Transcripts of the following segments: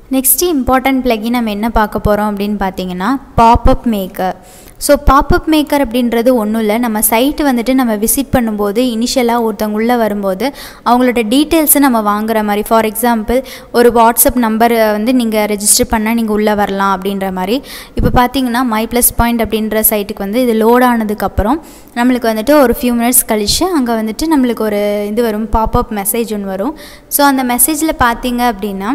next important plugin நம்ம என்ன பார்க்க போகிறோம் அப்படின்னு பார்த்தீங்கன்னா popup maker so popup maker அப்படின்றது ஒன்றும் இல்லை நம்ம சைட்டு வந்துட்டு நம்ம விசிட் பண்ணும்போது இனிஷியலாக ஒருத்தவங்க உள்ளே வரும்போது அவங்களோட டீட்டெயில்ஸை நம்ம வாங்குற மாதிரி ஃபார் எக்ஸாம்பிள் ஒரு வாட்ஸ்அப் நம்பர் வந்து நீங்கள் ரெஜிஸ்டர் பண்ணால் நீங்கள் உள்ளே வரலாம் அப்படின்ற மாதிரி இப்போ பார்த்தீங்கன்னா மை ப்ளஸ் பாயிண்ட் அப்படின்ற சைட்டுக்கு வந்து இது லோட் ஆனதுக்கப்புறம் நம்மளுக்கு வந்துட்டு ஒரு ஃபியூ மினிட்ஸ் கழித்து அங்கே வந்துட்டு நம்மளுக்கு ஒரு இது வரும் பாப்அப் மெசேஜ் ஒன்று வரும் ஸோ அந்த மெசேஜில் பார்த்தீங்க அப்படின்னா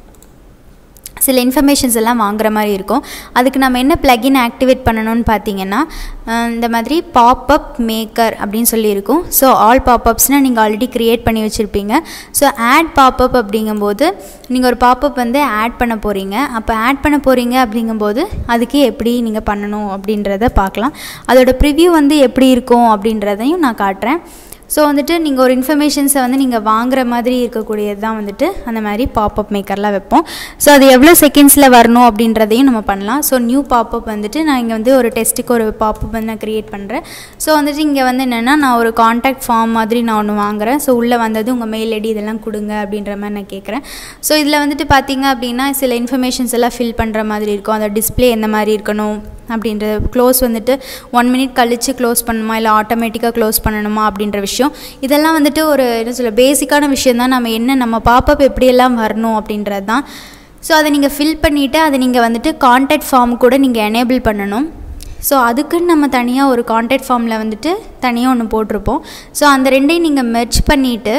சில இன்ஃபர்மேஷன்ஸ் எல்லாம் வாங்குற மாதிரி இருக்கும் அதுக்கு நம்ம என்ன plugin ஆக்டிவேட் பண்ணணும்னு பார்த்தீங்கன்னா அஹ் இந்த மாதிரி பாப்அப் மேக்கர் அப்படின்னு சொல்லியிருக்கும் ஸோ ஆல் பாப்அப்ஸ்னால் நீங்கள் ஆல்ரெடி க்ரியேட் பண்ணி வச்சுருப்பீங்க ஸோ ஆட் பாப்அப் அப்படிங்கும்போது நீங்கள் ஒரு பாப்அப் வந்து ஆட் பண்ண போகிறீங்க அப்போ ஆட் பண்ண போகிறீங்க அப்படிங்கும்போது அதுக்கு எப்படி நீங்கள் பண்ணணும் அப்படின்றத பார்க்கலாம் அதோட ப்ரிவ்யூ வந்து எப்படி இருக்கும் அப்படின்றதையும் நான் காட்டுறேன் ஸோ வந்துட்டு நீங்கள் ஒரு இன்ஃபர்மேஷன்ஸை வந்து நீங்கள் வாங்குற மாதிரி இருக்கக்கூடியது தான் வந்துட்டு அந்த மாதிரி பாப்அப் மேக்கர்லாம் வைப்போம் ஸோ அது எவ்வளோ செகண்ட்ஸில் வரணும் அப்படின்றதையும் நம்ம பண்ணலாம் ஸோ நியூ பாப்அப் வந்துட்டு நான் இங்கே வந்து ஒரு டெஸ்ட்டுக்கு ஒரு பாப்அப் வந்து நான் க்ரியேட் பண்ணுறேன் ஸோ வந்துட்டு இங்கே வந்து என்னென்னா நான் ஒரு காண்டாக்ட் ஃபார்ம் மாதிரி நான் ஒன்று வாங்குறேன் ஸோ உள்ளே வந்தது உங்கள் மெயில் ஐடி இதெல்லாம் கொடுங்க அப்படின்ற மாதிரி நான் கேட்குறேன் ஸோ இதில் வந்துட்டு பார்த்தீங்க அப்படின்னா சில இன்ஃபர்மேஷன்ஸ் எல்லாம் ஃபில் பண்ணுற மாதிரி இருக்கும் அந்த டிஸ்ப்ளே எந்த மாதிரி இருக்கணும் அப்படின்றது க்ளோஸ் வந்துட்டு ஒன் மினிட் கழித்து க்ளோஸ் பண்ணணுமா இல்லை ஆட்டோமேட்டிக்காக க்ளோஸ் பண்ணணுமா அப்படின்ற விஷயம் இதெல்லாம் வந்துட்டு ஒரு என்ன சொல்ல பேசிக்கான விஷயம் தான் நம்ம என்ன நம்ம பாப்பப் எப்படியெல்லாம் வரணும் அப்படின்றது தான் ஸோ அதை நீங்கள் ஃபில் பண்ணிவிட்டு அதை நீங்கள் வந்துட்டு கான்டாக்ட் ஃபார்ம் கூட நீங்கள் எனேபிள் பண்ணணும் ஸோ அதுக்குன்னு நம்ம தனியாக ஒரு கான்டாக்ட் ஃபார்மில் வந்துட்டு தனியாக ஒன்று போட்டிருப்போம் ஸோ அந்த ரெண்டையும் நீங்கள் மெர்ச் பண்ணிவிட்டு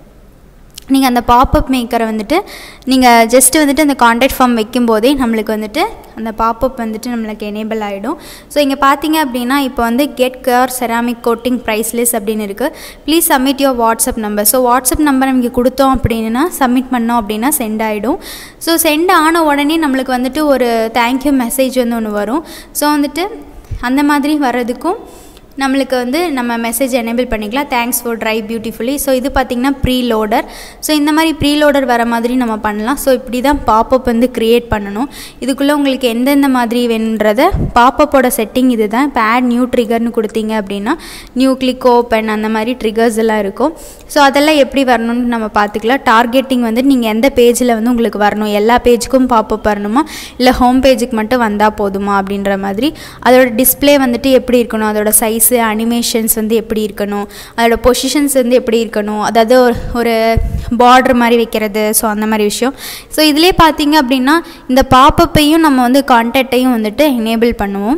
நீங்கள் அந்த பாப்அப் மேக்கரை வந்துட்டு நீங்கள் ஜஸ்ட் வந்துட்டு அந்த கான்டாக்ட் ஃபார்ம் வைக்கும்போதே நம்மளுக்கு வந்துட்டு அந்த பாப்அப் வந்துட்டு நம்மளுக்கு எனேபிள் ஆகிடும் ஸோ இங்கே பார்த்தீங்க அப்படின்னா இப்போ வந்து get care ceramic coating priceless அப்படின்னு இருக்குது please submit your WhatsApp number so WhatsApp number நமக்கு கொடுத்தோம் அப்படின்னா சப்மிட் பண்ணோம் அப்படின்னா சென்ட் ஆகிடும் ஸோ சென்ட் ஆன உடனே நம்மளுக்கு வந்துட்டு ஒரு தேங்க்யூ மெசேஜ் வந்து ஒன்று வரும் ஸோ வந்துட்டு அந்த மாதிரி வர்றதுக்கும் நம்மளுக்கு வந்து நம்ம மெசேஜ் எனேபிள் பண்ணிக்கலாம் thanks for try beautifully so இது பார்த்திங்கன்னா ப்ரீ லோடர் ஸோ இந்த மாதிரி ப்ரீ லோடர் வர மாதிரி நம்ம பண்ணலாம் ஸோ இப்படி தான் பாப்பப் வந்து க்ரியேட் பண்ணணும் இதுக்குள்ளே உங்களுக்கு எந்தெந்த மாதிரி வேணுன்றத பாப்பப்போட செட்டிங் இது தான் இப்போ ஆட் நியூ ட்ரிகர்னு கொடுத்தீங்க அப்படின்னா நியூ கிளிக் ஓப்பன் அந்த மாதிரி ட்ரிகர்ஸ் எல்லாம் இருக்கும் ஸோ அதெல்லாம் எப்படி வரணும்னு நம்ம பார்த்துக்கலாம் டார்கெட்டிங் வந்து நீங்கள் எந்த பேஜில் வந்து உங்களுக்கு வரணும் எல்லா பேஜுக்கும் பாப்பப் வரணுமா இல்லை ஹோம் பேஜுக்கு மட்டும் வந்தால் போதுமா அப்படின்ற மாதிரி அதோட டிஸ்ப்ளே வந்துட்டு எப்படி இருக்கணும் அதோட சைஸு அனிமேஷன்ஸ் வந்து எப்படி இருக்கணும் அதோட பொசிஷன்ஸ் வந்து எப்படி இருக்கணும் அதாவது ஒரு ஒரு பார்டர் மாதிரி வைக்கிறது ஸோ அந்த மாதிரி விஷயம் ஸோ இதிலே பார்த்தீங்க அப்படின்னா இந்த பாப்பப்பையும் நம்ம வந்து கான்டாக்டையும் வந்துட்டு எனேபிள் பண்ணுவோம்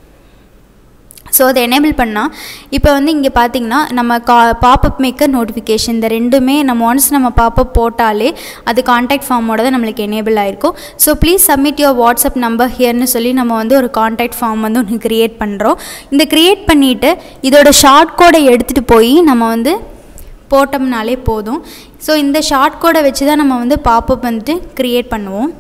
ஸோ அதை எனேபிள் பண்ணால் இப்போ வந்து இங்கே பார்த்தீங்கன்னா நம்ம கா பாப்அப் மேக்கர் நோட்டிஃபிகேஷன் இந்த ரெண்டுமே நம்ம ஒன்ஸ் நம்ம பாப்அப் போட்டாலே அது காண்டாக்ட் ஃபார்மோட தான் நம்மளுக்கு எனேபிள் ஆயிருக்கும் so please submit your WhatsApp number ஹியர்னு சொல்லி நம்ம வந்து ஒரு காண்டாக்ட் ஃபார்ம் வந்து ஒன்று க்ரியேட் பண்ணுறோம் இந்த க்ரியேட் பண்ணிவிட்டு இதோட ஷார்ட் கோடை எடுத்துகிட்டு போய் நம்ம வந்து போட்டோம்னாலே போதும் ஸோ இந்த ஷார்ட் கோடை வச்சு தான் நம்ம வந்து பாப்அப் வந்துட்டு க்ரியேட் பண்ணுவோம்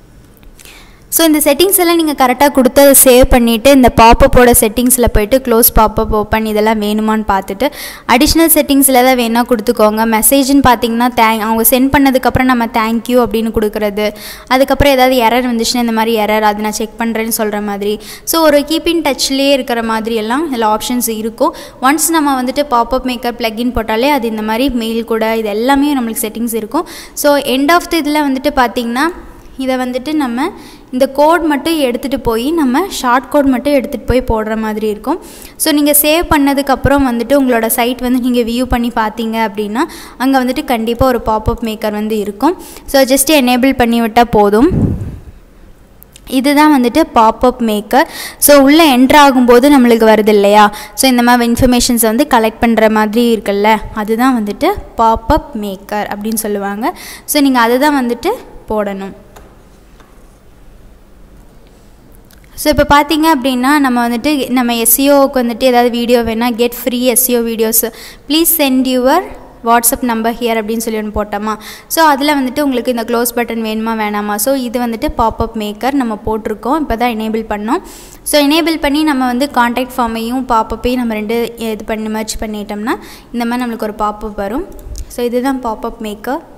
ஸோ இந்த செட்டிங்ஸ் எல்லாம் நீங்கள் கரெக்டாக கொடுத்து அதை சேவ் பண்ணிவிட்டு இந்த பாப்பப்போட செட்டிங்ஸில் போயிட்டு க்ளோஸ் பாப்பப் ஓப்பன் இதெல்லாம் வேணுமான்னு பார்த்துட்டு அடிஷ்னல் செட்டிங்ஸில் தான் வேணால் கொடுத்துக்கோங்க மெசேஜ்னு பார்த்தீங்கன்னா தேங்க் அவங்க சென்ட் பண்ணதுக்கப்புறம் நம்ம தேங்க்யூ அப்படின்னு கொடுக்குறது அதுக்கப்புறம் ஏதாவது எரர் வந்துச்சுன்னா இந்த மாதிரி எரர் அதை நான் செக் பண்ணுறேன்னு சொல்கிற மாதிரி ஸோ ஒரு கீப்பிங் டச்லேயே இருக்கிற மாதிரி எல்லாம் இதில் ஆப்ஷன்ஸ் இருக்கும் ஒன்ஸ் நம்ம வந்துட்டு பாப்அப் மேக்கர் ப்ளக்இன் போட்டாலே அது இந்த மாதிரி மெயில் கூட இது எல்லாமே நம்மளுக்கு செட்டிங்ஸ் இருக்கும் ஸோ எண்ட் ஆஃப் த இதில் வந்துட்டு பார்த்திங்கன்னா இதை வந்துட்டு நம்ம இந்த கோட் மட்டும் எடுத்துகிட்டு போய் நம்ம ஷார்ட் கோட் மட்டும் எடுத்துகிட்டு போய் போடுற மாதிரி இருக்கும் ஸோ நீங்கள் சேவ் பண்ணதுக்கப்புறம் வந்துட்டு உங்களோட சைட் வந்து நீங்கள் வியூ பண்ணி பார்த்தீங்க அப்படின்னா அங்கே வந்துட்டு கண்டிப்பாக ஒரு பாப்அப் மேக்கர் வந்து இருக்கும் ஸோ ஜஸ்ட் எனேபிள் பண்ணி விட்டால் போதும் இதுதான் வந்துட்டு பாப்அப் மேக்கர் ஸோ உள்ளே என்ட்ரு ஆகும்போது நம்மளுக்கு வருது இல்லையா ஸோ இந்த மாதிரி இன்ஃபர்மேஷன்ஸை வந்து கலெக்ட் பண்ணுற மாதிரி இருக்குல்ல அதுதான் வந்துட்டு பாப்அப் மேக்கர் அப்படின்னு சொல்லுவாங்க ஸோ நீங்கள் அதுதான் வந்துட்டு போடணும் ஸோ இப்போ பார்த்தீங்க அப்படின்னா நம்ம வந்துட்டு நம்ம எஸ்சிஓக்கு வந்துட்டு ஏதாவது வீடியோ வேணால் get free SEO videos please send your WhatsApp number here அப்படின்னு சொல்லி ஒன்று போட்டோமா ஸோ அதில் வந்துட்டு உங்களுக்கு இந்த க்ளோஸ் பட்டன் வேணுமா வேணாமா ஸோ இது வந்துட்டு பாப்அப் மேக்கர் நம்ம போட்டிருக்கோம் இப்போ தான் எனேபிள் பண்ணோம் ஸோ எனேபிள் பண்ணி நம்ம வந்து காண்டாக்ட் ஃபார்மையும் பாப்பப்பையும் நம்ம ரெண்டு இது பண்ணி மர்ச் பண்ணிட்டோம்னா இந்த மாதிரி நம்மளுக்கு ஒரு பாப்அப் வரும் ஸோ இதுதான் பாப்அப் மேக்கர்